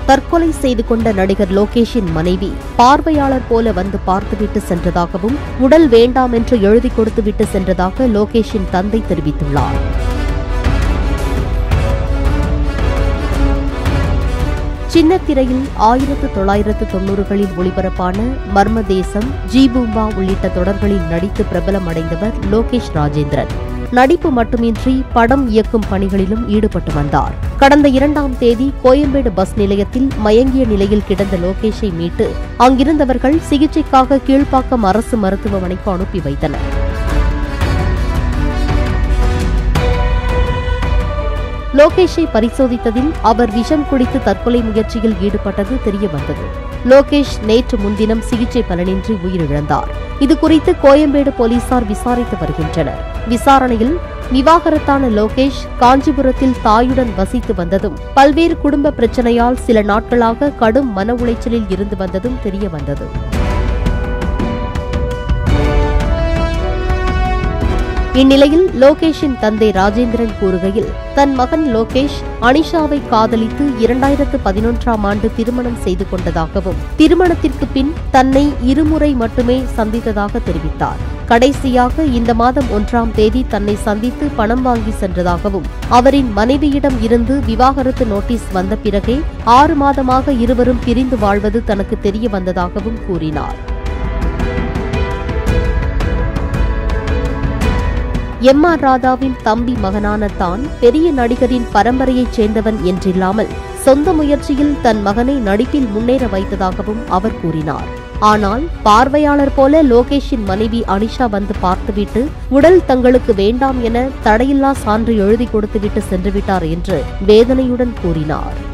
தற்கொலை செய்து கொண்ட நடிகர் லோகேஷின் மனைவி பார்வையாளர் போல வந்து பார்த்துவிட்டு சென்றதாகவும் உடல் வேண்டாம் என்று எழுதி கொடுத்துவிட்டு சென்றதாக லோகேஷின் தந்தை தெரிவித்துள்ளார் சின்னத்திரையில் ஆயிரத்து தொள்ளாயிரத்து தொன்னூறுகளில் ஒளிபரப்பான மர்ம தேசம் ஜீபூம்பா உள்ளிட்ட தொடர்களில் நடித்து பிரபலம் அடைந்தவர் லோகேஷ் ராஜேந்திரன் நடிப்பு மட்டுமின்றி படம் இயக்கும் பணிகளிலும் ஈடுபட்டு வந்தார் கடந்த இரண்டாம் தேதி கோயம்பேடு பஸ் நிலையத்தில் மயங்கிய நிலையில் கிடந்த லோகேஷை மீட்டு அங்கிருந்தவர்கள் சிகிச்சைக்காக கீழ்ப்பாக்கம் அரசு மருத்துவமனைக்கு அனுப்பி வைத்தனர் லோகேஷை பரிசோதித்ததில் அவர் விஷம் குடித்து தற்கொலை முயற்சியில் ஈடுபட்டது தெரியவந்தது லோகேஷ் நேற்று முன்தினம் சிகிச்சை பலனின்றி உயிரிழந்தார் இதுகுறித்து கோயம்பேடு போலீசார் விசாரித்து வருகின்றனர் விசாரணையில் விவாகரத்தான லோகேஷ் காஞ்சிபுரத்தில் தாயுடன் வசித்து வந்ததும் பல்வேறு குடும்ப பிரச்சனையால் சில நாட்களாக கடும் மன உளைச்சலில் இருந்து வந்ததும் தெரியவந்தது இந்நிலையில் லோகேஷின் தந்தை ராஜேந்திரன் கூறுகையில் தன் மகன் லோகேஷ் அனிஷாவை காதலித்து இரண்டாயிரத்து பதினொன்றாம் ஆண்டு திருமணம் செய்து கொண்டதாகவும் திருமணத்திற்கு பின் தன்னை இருமுறை மட்டுமே சந்தித்ததாக தெரிவித்தார் கடைசியாக இந்த மாதம் ஒன்றாம் தேதி தன்னை சந்தித்து பணம் வாங்கி சென்றதாகவும் அவரின் மனைவியிடம் இருந்து விவாகரத்து நோட்டீஸ் வந்த பிறகே ஆறு மாதமாக இருவரும் பிரிந்து வாழ்வது தனக்கு தெரிய வந்ததாகவும் கூறினார் எம் ஆர் ராதாவின் தம்பி மகனான தான் பெரிய நடிகரின் பரம்பரையைச் சேர்ந்தவன் என்றில்லாமல் சொந்த முயற்சியில் தன் மகனை நடிப்பில் முன்னேற வைத்ததாகவும் அவர் கூறினார் ஆனால் பார்வையாளர் போல லோகேஷின் மனைவி அனிஷா வந்து பார்த்துவிட்டு உடல் தங்களுக்கு வேண்டாம் என தடையில்லா சான்று எழுதி கொடுத்துவிட்டு சென்றுவிட்டார் என்று வேதனையுடன் கூறினார்